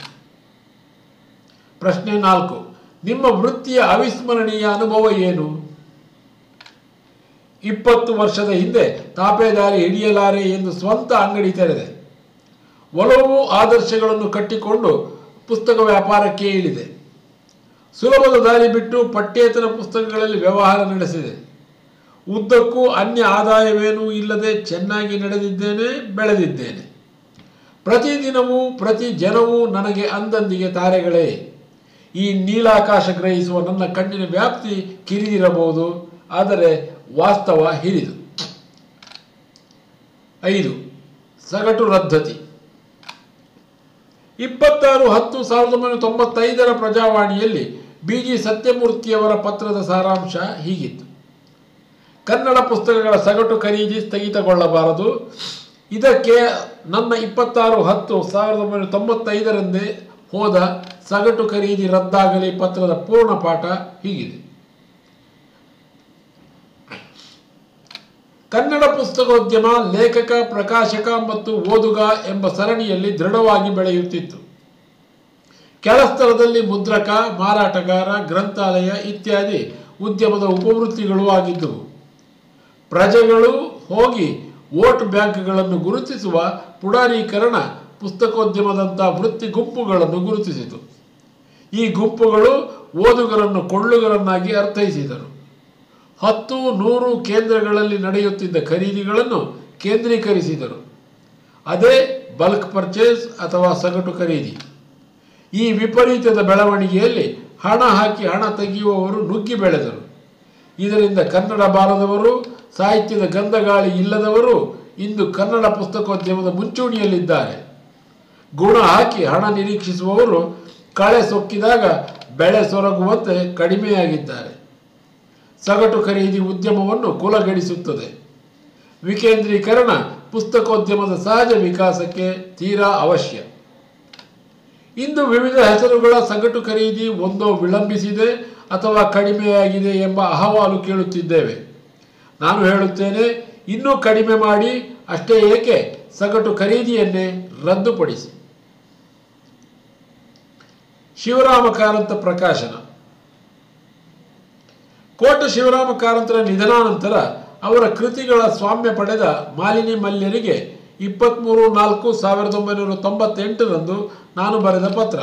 [SPEAKER 1] ಪ್ರಶ್ನೆ ನಾಲ್ಕು ನಿಮ್ಮ ವೃತ್ತಿಯ ಅವಿಸ್ಮರಣೀಯ ಅನುಭವ ಏನು ಇಪ್ಪತ್ತು ವರ್ಷದ ಹಿಂದೆ ತಾಪೇದಾರಿ ಹಿಡಿಯಲಾರೆ ಎಂದು ಸ್ವಂತ ಅಂಗಡಿ ತೆರೆದೆ ಒಲವು ಆದರ್ಶಗಳನ್ನು ಕಟ್ಟಿಕೊಂಡು ಪುಸ್ತಕ ವ್ಯಾಪಾರಕ್ಕೆ ಇಳಿದೆ ಸುಲಭದ ದಾರಿ ಬಿಟ್ಟು ಪಠ್ಯೇತರ ಪುಸ್ತಕಗಳಲ್ಲಿ ವ್ಯವಹಾರ ನಡೆಸಿದೆ ಉದ್ದಕ್ಕೂ ಅನ್ಯ ಆದಾಯವೇನೂ ಇಲ್ಲದೆ ಚೆನ್ನಾಗಿ ನಡೆದಿದ್ದೇನೆ ಬೆಳೆದಿದ್ದೇನೆ ಪ್ರತಿದಿನವೂ ಪ್ರತಿ ಜನವೂ ನನಗೆ ಅಂದಂದಿಗೆ ತಾರೆಗಳೇ ಈ ನೀಲಾಕಾಶ ಗ್ರಹಿಸುವ ನನ್ನ ಕಣ್ಣಿನ ವ್ಯಾಪ್ತಿ ಕಿರಿದಿರಬಹುದು ಆದರೆ ವಾಸ್ತವ ಹಿರಿದು ಐದು ಸಗಟು ರದ್ಧತಿ ಇಪ್ಪತ್ತಾರು ಹತ್ತು ಸಾವಿರದ ಒಂಬೈನೂರ ತೊಂಬತ್ತೈದರ ಪ್ರಜಾವಾಣಿಯಲ್ಲಿ ಬಿ ಜಿ ಸತ್ಯಮೂರ್ತಿಯವರ ಪತ್ರದ ಸಾರಾಂಶ ಹೀಗಿತ್ತು ಕನ್ನಡ ಪುಸ್ತಕಗಳ ಸಗಟು ಖರೀದಿ ಸ್ಥಗಿತಗೊಳ್ಳಬಾರದು ಇದಕ್ಕೆ ನನ್ನ ಇಪ್ಪತ್ತಾರು ಹತ್ತು ಸಾವಿರದ ಒಂಬೈನೂರ ತೊಂಬತ್ತೈದರಂದೇ ಹೋದ ಸಗಟು ಖರೀದಿ ರದ್ದಾಗಲಿ ಪತ್ರದ ಪೂರ್ಣ ಪಾಠ ಹೀಗಿದೆ ಕನ್ನಡ ಪುಸ್ತಕೋದ್ಯಮ ಲೇಖಕ ಪ್ರಕಾಶಕ ಮತ್ತು ಓದುಗ ಎಂಬ ಸರಣಿಯಲ್ಲಿ ದೃಢವಾಗಿ ಬೆಳೆಯುತ್ತಿತ್ತು ಕೆಳಸ್ತರದಲ್ಲಿ ಮುದ್ರಕ ಮಾರಾಟಗಾರ ಗ್ರಂಥಾಲಯ ಇತ್ಯಾದಿ ಉದ್ಯಮದ ಉಪವೃತ್ತಿಗಳು ಆಗಿದ್ದವು ಪ್ರಜೆಗಳು ಹೋಗಿ ವೋಟ್ ಬ್ಯಾಂಕ್ಗಳನ್ನು ಗುರುತಿಸುವ ಪುಡಾರೀಕರಣ ಪುಸ್ತಕೋದ್ಯಮದಂಥ ವೃತ್ತಿ ಗುಂಪುಗಳನ್ನು ಗುರುತಿಸಿತು ಈ ಗುಂಪುಗಳು ಓದುಗರನ್ನು ಕೊಳ್ಳುಗರನ್ನಾಗಿ ಅರ್ಥೈಸಿದರು ಹತ್ತು ನೂರು ಕೇಂದ್ರಗಳಲ್ಲಿ ನಡೆಯುತ್ತಿದ್ದ ಖರೀದಿಗಳನ್ನು ಕೇಂದ್ರೀಕರಿಸಿದರು ಅದೇ ಬಲ್ಕ್ ಪರ್ಚೇಸ್ ಅಥವಾ ಸಗಟು ಖರೀದಿ ಈ ವಿಪರೀತದ ಬೆಳವಣಿಗೆಯಲ್ಲಿ ಹಣ ಹಾಕಿ ಹಣ ತೆಗೆಯುವವರು ನುಗ್ಗಿ ಬೆಳೆದರು ಇದರಿಂದ ಕನ್ನಡ ಬಾರದವರು ಸಾಹಿತ್ಯದ ಗಂಧಗಾಳಿ ಇಲ್ಲದವರು ಇಂದು ಕನ್ನಡ ಪುಸ್ತಕೋದ್ಯಮದ ಮುಂಚೂಣಿಯಲ್ಲಿದ್ದಾರೆ ಗುಣ ಹಾಕಿ ಹಣ ನಿರೀಕ್ಷಿಸುವವರು ಕಳೆ ಸೊಕ್ಕಿದಾಗ ಬೆಳೆ ಸೊರಗುವಂತೆ ಕಡಿಮೆಯಾಗಿದ್ದಾರೆ ಸಗಟು ಖರೀದಿ ಉದ್ಯಮವನ್ನು ಕುಲಗೆಡಿಸುತ್ತದೆ ವಿಕೇಂದ್ರೀಕರಣ ಪುಸ್ತಕೋದ್ಯಮದ ಸಹಜ ವಿಕಾಸಕ್ಕೆ ತೀರಾ ಅವಶ್ಯ ಇಂದು ವಿವಿಧ ಹೆಸರುಗಳ ಸಗಟು ಖರೀದಿ ಒಂದೋ ವಿಳಂಬಿಸಿದೆ ಅಥವಾ ಕಡಿಮೆಯಾಗಿದೆ ಎಂಬ ಅಹವಾಲು ಕೇಳುತ್ತಿದ್ದೇವೆ ನಾನು ಹೇಳುತ್ತೇನೆ ಇನ್ನೂ ಕಡಿಮೆ ಮಾಡಿ ಅಷ್ಟೇ ಏಕೆ ಸಗಟು ಖರೀದಿಯನ್ನೇ ರದ್ದುಪಡಿಸಿ ಶಿವರಾಮ ಕಾರಂತ ಪ್ರಕಾಶನ ಕೋಟ ಶಿವರಾಮ ಕಾರಂತರ ನಿಧನಾನಂತರ ಅವರ ಕೃತಿಗಳ ಸ್ವಾಮ್ಯ ಪಡೆದ ಮಾಲಿನಿ ಮಲ್ಯರಿಗೆ ಇಪ್ಪತ್ತ್ಮೂರು ನಾಲ್ಕು ಸಾವಿರದ ಒಂಬೈನೂರ ತೊಂಬತ್ತೆಂಟರಂದು ನಾನು ಬರೆದ ಪತ್ರ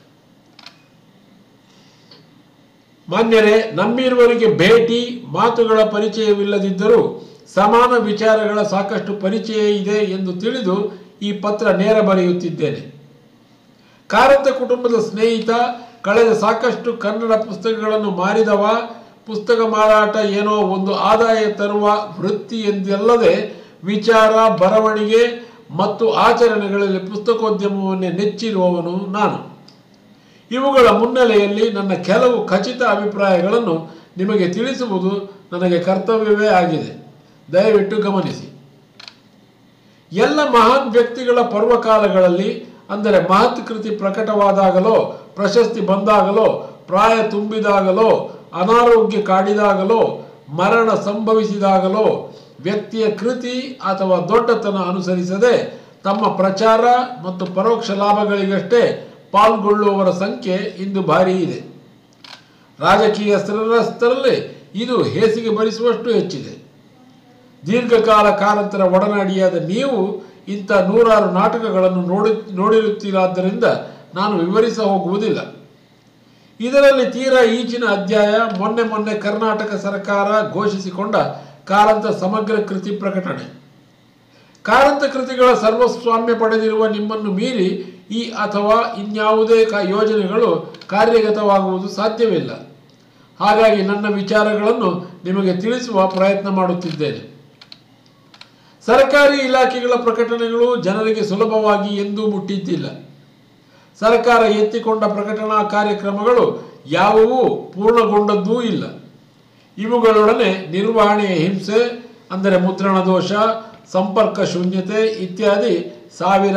[SPEAKER 1] ಮಾನ್ಯರೇ ನಮ್ಮಿರುವರಿಗೆ ಭೇಟಿ ಮಾತುಗಳ ಪರಿಚಯವಿಲ್ಲದಿದ್ದರೂ ಸಮಾನ ವಿಚಾರಗಳ ಸಾಕಷ್ಟು ಪರಿಚಯ ಇದೆ ಎಂದು ತಿಳಿದು ಈ ಪತ್ರ ನೇರ ಬರೆಯುತ್ತಿದ್ದೇನೆ ಕಾರಂತ ಕುಟುಂಬದ ಸ್ನೇಹಿತ ಕಳೆದ ಸಾಕಷ್ಟು ಕನ್ನಡ ಪುಸ್ತಕಗಳನ್ನು ಮಾರಿದವ ಪುಸ್ತಕ ಮಾರಾಟ ಏನೋ ಒಂದು ಆದಾಯ ತರುವ ವೃತ್ತಿ ಎಂದಲ್ಲದೆ ವಿಚಾರ ಬರವಣಿಗೆ ಮತ್ತು ಆಚರಣೆಗಳಲ್ಲಿ ಪುಸ್ತಕೋದ್ಯಮವನ್ನೇ ನೆಚ್ಚಿರುವವನು ನಾನು ಇವುಗಳ ಮುನ್ನೆಲೆಯಲ್ಲಿ ನನ್ನ ಕೆಲವು ಖಚಿತ ಅಭಿಪ್ರಾಯಗಳನ್ನು ನಿಮಗೆ ತಿಳಿಸುವುದು ನನಗೆ ಕರ್ತವ್ಯವೇ ಆಗಿದೆ ದಯವಿಟ್ಟು ಗಮನಿಸಿ ಎಲ್ಲ ಮಹಾನ್ ವ್ಯಕ್ತಿಗಳ ಪರ್ವಕಾಲಗಳಲ್ಲಿ ಅಂದರೆ ಮಹತ್ ಕೃತಿ ಪ್ರಕಟವಾದಾಗಲೋ ಪ್ರಶಸ್ತಿ ಬಂದಾಗಲೋ ಪ್ರಾಯ ತುಂಬಿದಾಗಲೋ ಅನಾರೋಗ್ಯ ಕಾಡಿದಾಗಲೋ ಮರಣ ಸಂಭವಿಸಿದಾಗಲೋ ವ್ಯಕ್ತಿಯ ಕೃತಿ ಅಥವಾ ದೊಡ್ಡತನ ಅನುಸರಿಸದೆ ತಮ್ಮ ಪ್ರಚಾರ ಮತ್ತು ಪರೋಕ್ಷ ಲಾಭಗಳಿಗಷ್ಟೇ ಪಾಲ್ಗೊಳ್ಳುವವರ ಸಂಖ್ಯೆ ಇಂದು ಭಾರಿ ಇದೆ ರಾಜಕೀಯ ಸ್ಥಿರಸ್ಥರಲ್ಲಿ ಇದು ಹೇಸಿಗೆ ಭರಿಸುವಷ್ಟು ಹೆಚ್ಚಿದೆ ದೀರ್ಘಕಾಲ ಕಾರಂತರ ಒಡನಾಡಿಯಾದ ನೀವು ಇಂಥ ನೂರಾರು ನಾಟಕಗಳನ್ನು ನೋಡಿ ನೋಡಿರುತ್ತೀರಾದ್ದರಿಂದ ನಾನು ವಿವರಿಸ ಹೋಗುವುದಿಲ್ಲ ಇದರಲ್ಲಿ ತೀರಾ ಈಚಿನ ಅಧ್ಯಾಯ ಮೊನ್ನೆ ಮೊನ್ನೆ ಕರ್ನಾಟಕ ಸರ್ಕಾರ ಘೋಷಿಸಿಕೊಂಡ ಕಾರಂತ ಸಮಗ್ರ ಕೃತಿ ಪ್ರಕಟಣೆ ಕಾರಂತ ಕೃತಿಗಳ ಸರ್ವಸ್ವಾಮ್ಯ ಪಡೆದಿರುವ ನಿಮ್ಮನ್ನು ಮೀರಿ ಈ ಅಥವಾ ಇನ್ಯಾವುದೇ ಕ ಯೋಜನೆಗಳು ಕಾರ್ಯಗತವಾಗುವುದು ಸಾಧ್ಯವಿಲ್ಲ ಹಾಗಾಗಿ ನನ್ನ ವಿಚಾರಗಳನ್ನು ನಿಮಗೆ ತಿಳಿಸುವ ಪ್ರಯತ್ನ ಮಾಡುತ್ತಿದ್ದೇನೆ ಸರ್ಕಾರಿ ಇಲಾಖೆಗಳ ಪ್ರಕಟಣೆಗಳು ಜನರಿಗೆ ಸುಲಭವಾಗಿ ಎಂದೂ ಮುಟ್ಟಿದ್ದಿಲ್ಲ ಸರ್ಕಾರ ಎತ್ತಿಕೊಂಡ ಪ್ರಕಟಣಾ ಕಾರ್ಯಕ್ರಮಗಳು ಯಾವುವೂ ಪೂರ್ಣಗೊಂಡದ್ದೂ ಇಲ್ಲ ಇವುಗಳೊಡನೆ ನಿರ್ವಹಣೆಯ ಹಿಂಸೆ ಅಂದರೆ ಮುದ್ರಣ ದೋಷ ಸಂಪರ್ಕ ಶೂನ್ಯತೆ ಇತ್ಯಾದಿ ಸಾವಿರ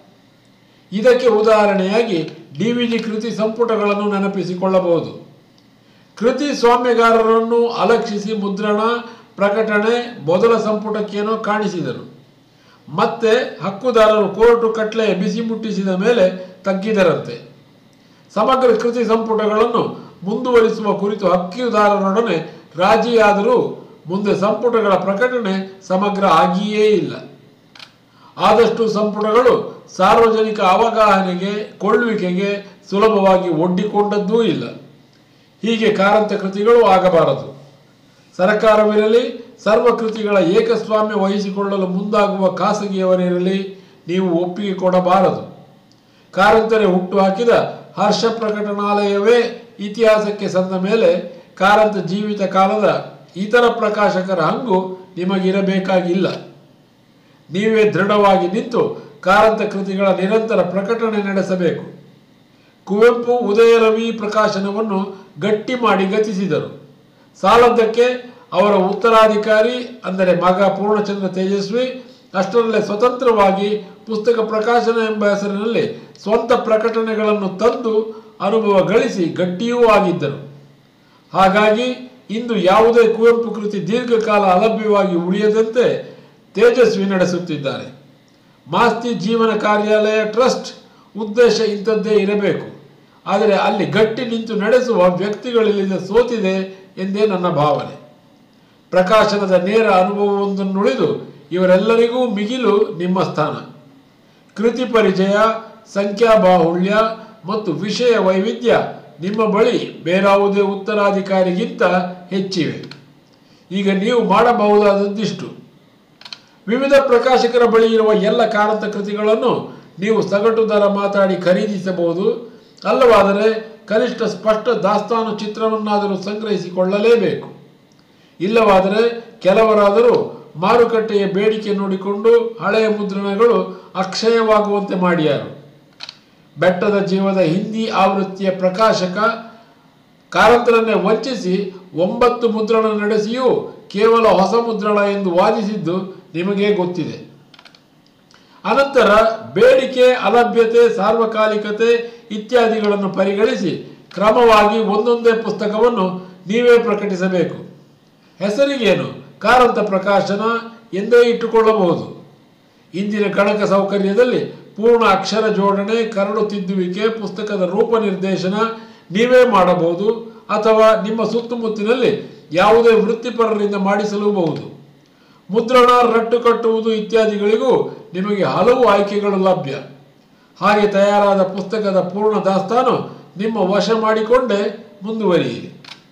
[SPEAKER 1] ಇದಕ್ಕೆ ಉದಾಹರಣೆಯಾಗಿ ಡಿವಿಜಿ ಕೃತಿ ಸಂಪುಟಗಳನ್ನು ನೆನಪಿಸಿಕೊಳ್ಳಬಹುದು ಕೃತಿ ಸ್ವಾಮ್ಯಗಾರರನ್ನು ಅಲಕ್ಷಿಸಿ ಮುದ್ರಣ ಪ್ರಕಟಣೆ ಮೊದಲ ಸಂಪುಟಕ್ಕೇನೋ ಕಾಣಿಸಿದರು ಮತ್ತೆ ಹಕ್ಕುದಾರರು ಕೋರ್ಟು ಕಟ್ಲೆ ಬಿಸಿ ಮುಟ್ಟಿಸಿದ ಮೇಲೆ ತಗ್ಗಿದರಂತೆ ಸಮಗ್ರ ಕೃತಿ ಸಂಪುಟಗಳನ್ನು ಮುಂದುವರಿಸುವ ಕುರಿತು ಹಕ್ಕುದಾರರೊಡನೆ ರಾಜಿಯಾದರೂ ಮುಂದೆ ಸಂಪುಟಗಳ ಪ್ರಕಟಣೆ ಸಮಗ್ರ ಆಗಿಯೇ ಇಲ್ಲ ಆದಷ್ಟು ಸಂಪುಟಗಳು ಸಾರ್ವಜನಿಕ ಅವಗಾಹನೆಗೆ ಕೊಳ್ಳುವಿಕೆಗೆ ಸುಲಭವಾಗಿ ಒಡ್ಡಿಕೊಂಡದ್ದೂ ಇಲ್ಲ ಹೀಗೆ ಕಾರಂತ ಕೃತಿಗಳು ಆಗಬಾರದು ಸರ್ಕಾರವಿರಲಿ ಸರ್ವ ಕೃತಿಗಳ ಏಕಸ್ವಾಮ್ಯ ವಹಿಸಿಕೊಳ್ಳಲು ಮುಂದಾಗುವ ಖಾಸಗಿಯವರಿರಲಿ ನೀವು ಒಪ್ಪಿಗೆ ಕೊಡಬಾರದು ಕಾರಂತರೆ ಹುಟ್ಟುಹಾಕಿದ ಹರ್ಷ ಪ್ರಕಟಣಾಲಯವೇ ಇತಿಹಾಸಕ್ಕೆ ಸಂದ ಮೇಲೆ ಕಾರಂತ ಜೀವಿತ ಕಾಲದ ಇತರ ಪ್ರಕಾಶಕರ ಹಂಗು ನಿಮಗಿರಬೇಕಾಗಿಲ್ಲ ನೀವೇ ದೃಢವಾಗಿ ನಿಂತು ಕಾರಂತ ಕೃತಿಗಳ ನಿರಂತರ ಪ್ರಕಟಣೆ ನಡೆಸಬೇಕು ಕುವೆಂಪು ಉದಯರವಿ ಪ್ರಕಾಶನವನ್ನು ಗಟ್ಟಿ ಮಾಡಿ ಗತಿಸಿದರು ಸಾಲದ್ದಕ್ಕೆ ಅವರ ಉತ್ತರಾಧಿಕಾರಿ ಅಂದರೆ ಮಗ ಪೂರ್ಣಚಂದ್ರ ತೇಜಸ್ವಿ ಅಷ್ಟರಲ್ಲೇ ಸ್ವತಂತ್ರವಾಗಿ ಪುಸ್ತಕ ಪ್ರಕಾಶನ ಎಂಬ ಹೆಸರಿನಲ್ಲಿ ಸ್ವಂತ ಪ್ರಕಟಣೆಗಳನ್ನು ತಂದು ಅನುಭವ ಗಳಿಸಿ ಗಟ್ಟಿಯೂ ಆಗಿದ್ದರು ಹಾಗಾಗಿ ಇಂದು ಯಾವುದೇ ಕುವೆಂಪು ಕೃತಿ ದೀರ್ಘಕಾಲ ಅಲಭ್ಯವಾಗಿ ಉಳಿಯದಂತೆ ತೇಜಸ್ವಿ ನಡೆಸುತ್ತಿದ್ದಾರೆ ಮಾಸ್ತಿ ಜೀವನ ಕಾರ್ಯಾಲಯ ಟ್ರಸ್ಟ್ ಉದ್ದೇಶ ಇಂಥದ್ದೇ ಇರಬೇಕು ಆದರೆ ಅಲ್ಲಿ ಗಟ್ಟಿ ನಿಂತು ನಡೆಸುವ ವ್ಯಕ್ತಿಗಳಿಲ್ಲದೆ ಸೋತಿದೆ ಎಂದೇ ನನ್ನ ಭಾವನೆ ಪ್ರಕಾಶನದ ನೇರ ಅನುಭವವೊಂದನ್ನುಳಿದು ಇವರೆಲ್ಲರಿಗೂ ಮಿಗಿಲು ನಿಮ್ಮ ಸ್ಥಾನ ಕೃತಿ ಪರಿಚಯ ಸಂಖ್ಯಾಬಾಹುಳ್ಯ ಮತ್ತು ವಿಷಯ ವೈವಿಧ್ಯ ನಿಮ್ಮ ಬಳಿ ಬೇರಾವುದೇ ಉತ್ತರಾಧಿಕಾರಿಗಿಂತ ಹೆಚ್ಚಿವೆ ಈಗ ನೀವು ಮಾಡಬಹುದಾದದ್ದಿಷ್ಟು ವಿವಿಧ ಪ್ರಕಾಶಕರ ಬಳಿ ಇರುವ ಎಲ್ಲ ಕಾರಂತ ಕೃತಿಗಳನ್ನು ನೀವು ಸಗಟು ದರ ಮಾತಾಡಿ ಖರೀದಿಸಬಹುದು ಅಲ್ಲವಾದರೆ ಕನಿಷ್ಠ ಸ್ಪಷ್ಟ ದಾಸ್ತಾನು ಚಿತ್ರವನ್ನಾದರೂ ಸಂಗ್ರಹಿಸಿಕೊಳ್ಳಲೇಬೇಕು ಇಲ್ಲವಾದರೆ ಕೆಲವರಾದರೂ ಮಾರುಕಟ್ಟೆಯ ಬೇಡಿಕೆ ನೋಡಿಕೊಂಡು ಹಳೆಯ ಮುದ್ರಣಗಳು ಅಕ್ಷಯವಾಗುವಂತೆ ಮಾಡಿಯಾರು ಬೆಟ್ಟದ ಜೀವದ ಹಿಂದಿ ಆವೃತ್ತಿಯ ಪ್ರಕಾಶಕ ಕಾರಂತರನ್ನೇ ವಂಚಿಸಿ ಒಂಬತ್ತು ಮುದ್ರಣ ನಡೆಸಿಯೂ ಕೇವಲ ಹೊಸ ಮುದ್ರಣ ಎಂದು ವಾದಿಸಿದ್ದು ನಿಮಗೇ ಗೊತ್ತಿದೆ ಅನಂತರ ಬೇಡಿಕೆ ಅಲಭ್ಯತೆ ಸಾರ್ವಕಾಲಿಕತೆ ಇತ್ಯಾದಿಗಳನ್ನು ಪರಿಗಣಿಸಿ ಕ್ರಮವಾಗಿ ಒಂದೊಂದೇ ಪುಸ್ತಕವನ್ನು ನೀವೇ ಪ್ರಕಟಿಸಬೇಕು ಹೆಸರಿಗೇನು ಕಾರಂತ ಪ್ರಕಾಶನ ಎಂದೇ ಇಟ್ಟುಕೊಳ್ಳಬಹುದು ಇಂದಿನ ಗಣಕ ಸೌಕರ್ಯದಲ್ಲಿ ಪೂರ್ಣ ಅಕ್ಷರ ಜೋಡಣೆ ಕರಡು ತಿದ್ದುವಿಕೆ ಪುಸ್ತಕದ ರೂಪ ನಿರ್ದೇಶನ ನೀವೇ ಮಾಡಬಹುದು ಅಥವಾ ನಿಮ್ಮ ಸುತ್ತಮುತ್ತಿನಲ್ಲಿ ಯಾವುದೇ ವೃತ್ತಿಪರರಿಂದ ಮಾಡಿಸಲೂಬಹುದು ಮುದ್ರಣ ರಟ್ಟು ಕಟ್ಟುವುದು ಇತ್ಯಾದಿಗಳಿಗೂ ನಿಮಗೆ ಹಲವು ಆಯ್ಕೆಗಳು ಲಭ್ಯ ಹಾಗೆ ತಯಾರಾದ ಪುಸ್ತಕದ ಪೂರ್ಣ ದಾಸ್ತಾನು ನಿಮ್ಮ ವಶ ಮಾಡಿಕೊಂಡೇ ಮುಂದುವರಿಯಿರಿ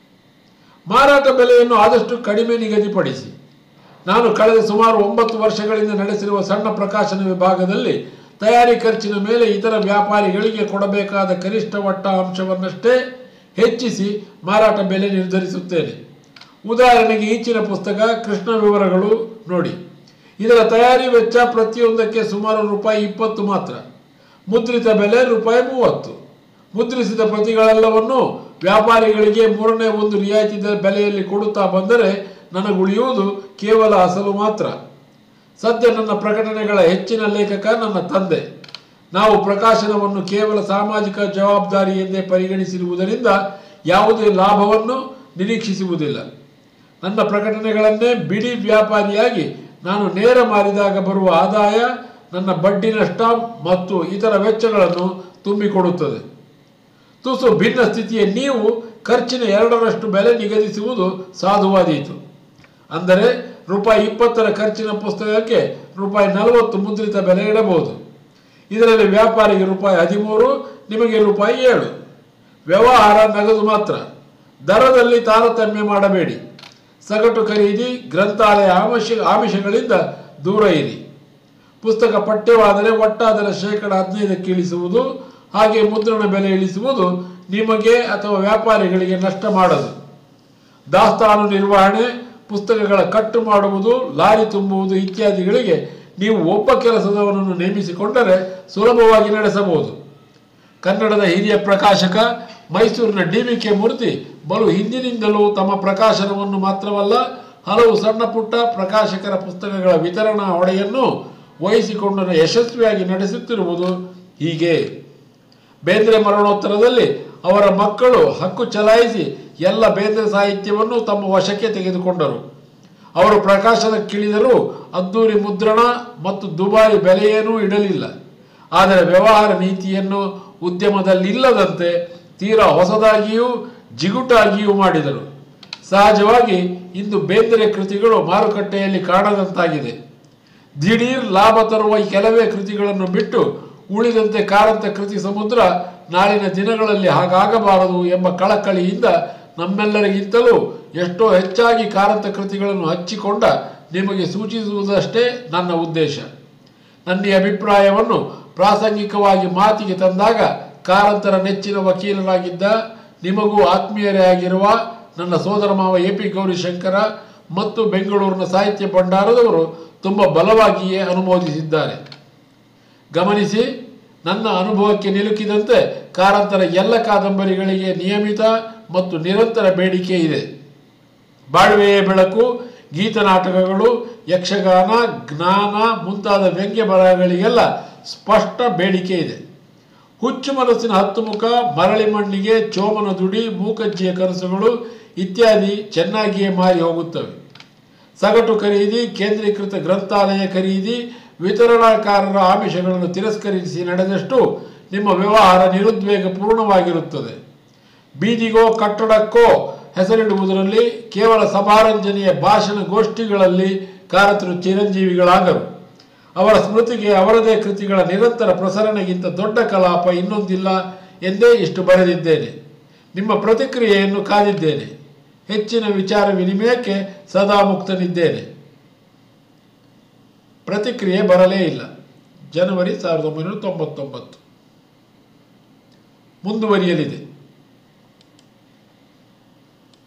[SPEAKER 1] ಮಾರಾಟ ಬೆಲೆಯನ್ನು ಆದಷ್ಟು ಕಡಿಮೆ ನಿಗದಿಪಡಿಸಿ ನಾನು ಕಳೆದ ಸುಮಾರು ಒಂಬತ್ತು ವರ್ಷಗಳಿಂದ ನಡೆಸಿರುವ ಸಣ್ಣ ಪ್ರಕಾಶನ ವಿಭಾಗದಲ್ಲಿ ತಯಾರಿ ಖರ್ಚಿನ ಮೇಲೆ ಇತರ ವ್ಯಾಪಾರಿಗಳಿಗೆ ಕೊಡಬೇಕಾದ ಕನಿಷ್ಠ ವಟ್ಟ ಅಂಶವನ್ನಷ್ಟೇ ಹೆಚ್ಚಿಸಿ ಮಾರಾಟ ಬೆಲೆ ನಿರ್ಧರಿಸುತ್ತೇನೆ ಉದಾಹರಣೆಗೆ ಈಚಿನ ಪುಸ್ತಕ ಕೃಷ್ಣ ವಿವರಗಳು ನೋಡಿ ಇದರ ತಯಾರಿ ವೆಚ್ಚ ಪ್ರತಿಯೊಂದಕ್ಕೆ ಸುಮಾರು ರೂಪಾಯಿ ಇಪ್ಪತ್ತು ಮಾತ್ರ ಮುದ್ರಿತ ಬೆಲೆ ರೂಪಾಯಿ ಮೂವತ್ತು ಮುದ್ರಿಸಿದ ಪ್ರತಿಗಳೆಲ್ಲವನ್ನು ವ್ಯಾಪಾರಿಗಳಿಗೆ ಮೂರನೇ ಒಂದು ರಿಯಾಯಿತಿ ದ- ಬೆಲೆಯಲ್ಲಿ ಕೊಡುತ್ತಾ ಬಂದರೆ ನನಗುಳಿಯುವುದು ಕೇವಲ ಅಸಲು ಮಾತ್ರ ಸದ್ಯ ನನ್ನ ಪ್ರಕಟಣೆಗಳ ಹೆಚ್ಚಿನ ಲೇಖಕ ನನ್ನ ತಂದೆ ನಾವು ಪ್ರಕಾಶನವನ್ನು ಕೇವಲ ಸಾಮಾಜಿಕ ಜವಾಬ್ದಾರಿ ಎಂದೇ ಪರಿಗಣಿಸಿರುವುದರಿಂದ ಯಾವುದೇ ಲಾಭವನ್ನು ನಿರೀಕ್ಷಿಸುವುದಿಲ್ಲ ನನ್ನ ಪ್ರಕಟಣೆಗಳನ್ನೇ ಬಿಡಿ ವ್ಯಾಪಾರಿಯಾಗಿ ನಾನು ನೇರ ಮಾರಿದಾಗ ಬರುವ ಆದಾಯ ನನ್ನ ಬಡ್ಡಿ ನಷ್ಟ ಮತ್ತು ಇತರ ವೆಚ್ಚಗಳನ್ನು ತುಂಬಿಕೊಡುತ್ತದೆ ತುಸು ಭಿನ್ನ ಸ್ಥಿತಿಯ ನೀವು ಖರ್ಚಿನ ಎರಡರಷ್ಟು ಬೆಲೆ ನಿಗದಿಸುವುದು ಸಾಧುವಾದೀತು ಅಂದರೆ ರೂಪಾಯಿ ಇಪ್ಪತ್ತರ ಖರ್ಚಿನ ಪುಸ್ತಕಕ್ಕೆ ರೂಪಾಯಿ ನಲವತ್ತು ಮುದ್ರಿತ ಬೆಲೆ ಇಡಬಹುದು ಇದರಲ್ಲಿ ವ್ಯಾಪಾರಿಗೆ ರೂಪಾಯಿ ಹದಿಮೂರು ನಿಮಗೆ ರೂಪಾಯಿ ಏಳು ವ್ಯವಹಾರ ನಗದು ಮಾತ್ರ ದರದಲ್ಲಿ ತಾರತಮ್ಯ ಮಾಡಬೇಡಿ ಸಗಟು ಖರೀದಿ ಗ್ರಂಥಾಲಯ ಆಮಿಷ ಆಮಿಷಗಳಿಂದ ದೂರ ಇರಿ ಪುಸ್ತಕ ಪಠ್ಯವಾದರೆ ಒಟ್ಟಾದರ ಶೇಕಡ ಹದಿನೈದಕ್ಕೆ ಇಳಿಸುವುದು ಹಾಗೆ ಮುದ್ರಣ ಬೆಲೆ ಇಳಿಸುವುದು ನಿಮಗೆ ಅಥವಾ ವ್ಯಾಪಾರಿಗಳಿಗೆ ನಷ್ಟ ಮಾಡದು ದಾಸ್ತಾನು ನಿರ್ವಹಣೆ ಪುಸ್ತಕಗಳ ಕಟ್ಟು ಮಾಡುವುದು ಲಾರಿ ತುಂಬುವುದು ಇತ್ಯಾದಿಗಳಿಗೆ ನೀವು ಒಬ್ಬ ಕೆಲಸದವನನ್ನು ನೇಮಿಸಿಕೊಂಡರೆ ಸುಲಭವಾಗಿ ನಡೆಸಬಹುದು ಕನ್ನಡದ ಹಿರಿಯ ಪ್ರಕಾಶಕ ಮೈಸೂರಿನ ಡಿ ವಿ ಕೆ ಮೂರ್ತಿ ಬಲು ಹಿಂದಿನಿಂದಲೂ ತಮ್ಮ ಪ್ರಕಾಶನವನ್ನು ಮಾತ್ರವಲ್ಲ ಹಲವು ಸಣ್ಣ ಪುಟ್ಟ ಪ್ರಕಾಶಕರ ಪುಸ್ತಕಗಳ ವಿತರಣಾ ಹೊಣೆಯನ್ನು ವಹಿಸಿಕೊಂಡು ಯಶಸ್ವಿಯಾಗಿ ನಡೆಸುತ್ತಿರುವುದು ಹೀಗೆ ಬೇಂದ್ರೆ ಮರಣೋತ್ತರದಲ್ಲಿ ಅವರ ಮಕ್ಕಳು ಹಕ್ಕು ಚಲಾಯಿಸಿ ಎಲ್ಲ ಬೇಂದ್ರೆ ಸಾಹಿತ್ಯವನ್ನು ತಮ್ಮ ವಶಕ್ಕೆ ತೆಗೆದುಕೊಂಡರು ಅವರು ಪ್ರಕಾಶನಕ್ಕಿಳಿದರೂ ಅದ್ದೂರಿ ಮುದ್ರಣ ಮತ್ತು ದುಬಾರಿ ಬೆಲೆಯೇನೂ ಇಡಲಿಲ್ಲ ಆದರೆ ವ್ಯವಹಾರ ನೀತಿಯನ್ನು ಉದ್ಯಮದಲ್ಲಿಲ್ಲದಂತೆ ತೀರಾ ಹೊಸದಾಗಿಯೂ ಜಿಗುಟಾಗಿಯೂ ಮಾಡಿದರು ಸಹಜವಾಗಿ ಇಂದು ಬೇಂದ್ರೆ ಕೃತಿಗಳು ಮಾರುಕಟ್ಟೆಯಲ್ಲಿ ಕಾಣದಂತಾಗಿದೆ ದಿಢೀರ್ ಲಾಭ ತರುವ ಈ ಕೆಲವೇ ಕೃತಿಗಳನ್ನು ಬಿಟ್ಟು ಉಳಿದಂತೆ ಕಾರಂತ ಕೃತಿ ಸಮುದ್ರ ನಾಳಿನ ದಿನಗಳಲ್ಲಿ ಹಾಗಾಗಬಾರದು ಎಂಬ ಕಳಕಳಿಯಿಂದ ನಮ್ಮೆಲ್ಲರಿಗಿಂತಲೂ ಎಷ್ಟೋ ಹೆಚ್ಚಾಗಿ ಕಾರಂತ ಕೃತಿಗಳನ್ನು ಹಚ್ಚಿಕೊಂಡ ನಿಮಗೆ ಸೂಚಿಸುವುದಷ್ಟೇ ನನ್ನ ಉದ್ದೇಶ ನನ್ನ ಈ ಅಭಿಪ್ರಾಯವನ್ನು ಪ್ರಾಸಂಗಿಕವಾಗಿ ಮಾತಿಗೆ ತಂದಾಗ ಕಾರಂತರ ನೆಚ್ಚಿನ ವಕೀಲರಾಗಿದ್ದ ನಿಮಗೂ ಆತ್ಮೀಯರೇ ಆಗಿರುವ ನನ್ನ ಸೋದರ ಮಾವ ಎ ಪಿ ಗೌರಿಶಂಕರ ಮತ್ತು ಬೆಂಗಳೂರಿನ ಸಾಹಿತ್ಯ ಭಂಡಾರದವರು ತುಂಬ ಬಲವಾಗಿಯೇ ಅನುಮೋದಿಸಿದ್ದಾರೆ ಗಮನಿಸಿ ನನ್ನ ಅನುಭವಕ್ಕೆ ನಿಲುಕಿದಂತೆ ಕಾರಂತರ ಎಲ್ಲ ಕಾದಂಬರಿಗಳಿಗೆ ನಿಯಮಿತ ಮತ್ತು ನಿರಂತರ ಬೇಡಿಕೆ ಇದೆ ಬಾಳ್ವೆಯ ಬೆಳಕು ಗೀತನಾಟಕಗಳು ಯಕ್ಷಗಾನ ಜ್ಞಾನ ಮುಂತಾದ ವ್ಯಂಗ್ಯ ಬರಹಗಳಿಗೆಲ್ಲ ಸ್ಪಷ್ಟ ಬೇಡಿಕೆ ಇದೆ ಹುಚ್ಚು ಮನಸ್ಸಿನ ಹತ್ತು ಮುಖ ಮರಳಿ ಮಣ್ಣಿಗೆ ಚೋಮನ ದುಡಿ ಮೂಕಜ್ಜಿಯ ಕನಸುಗಳು ಇತ್ಯಾದಿ ಚೆನ್ನಾಗಿಯೇ ಮಾರಿ ಹೋಗುತ್ತವೆ ಸಗಟು ಖರೀದಿ ಕೇಂದ್ರೀಕೃತ ಗ್ರಂಥಾಲಯ ಖರೀದಿ ವಿತರಣಾಕಾರರ ಆಮಿಷಗಳನ್ನು ತಿರಸ್ಕರಿಸಿ ನಡೆದಷ್ಟು ನಿಮ್ಮ ವ್ಯವಹಾರ ನಿರುದ್ವೇಗ ಪೂರ್ಣವಾಗಿರುತ್ತದೆ ಬೀದಿಗೋ ಕಟ್ಟಡಕ್ಕೋ ಹೆಸರಿಡುವುದರಲ್ಲಿ ಕೇವಲ ಸಭಾರಂಜನೆಯ ಭಾಷಣ ಗೋಷ್ಠಿಗಳಲ್ಲಿ ಕಾರತರು ಚಿರಂಜೀವಿಗಳಾಗರು ಅವರ ಸ್ಮೃತಿಗೆ ಅವರದೇ ಕೃತಿಗಳ ನಿರಂತರ ಪ್ರಸರಣೆಗಿಂತ ದೊಡ್ಡ ಕಲಾಪ ಇನ್ನೊಂದಿಲ್ಲ ಎಂದೇ ಇಷ್ಟು ಬರೆದಿದ್ದೇನೆ ನಿಮ್ಮ ಪ್ರತಿಕ್ರಿಯೆಯನ್ನು ಕಾದಿದ್ದೇನೆ ಹೆಚ್ಚಿನ ವಿಚಾರ ವಿನಿಮಯಕ್ಕೆ ಸದಾ ಮುಕ್ತನಿದ್ದೇನೆ ಪ್ರತಿಕ್ರಿಯೆ ಬರಲೇ ಇಲ್ಲ ಜನವರಿ ಸಾವಿರದ ಒಂಬೈನೂರ ತೊಂಬತ್ತೊಂಬತ್ತು ಮುಂದುವರಿಯಲಿದೆ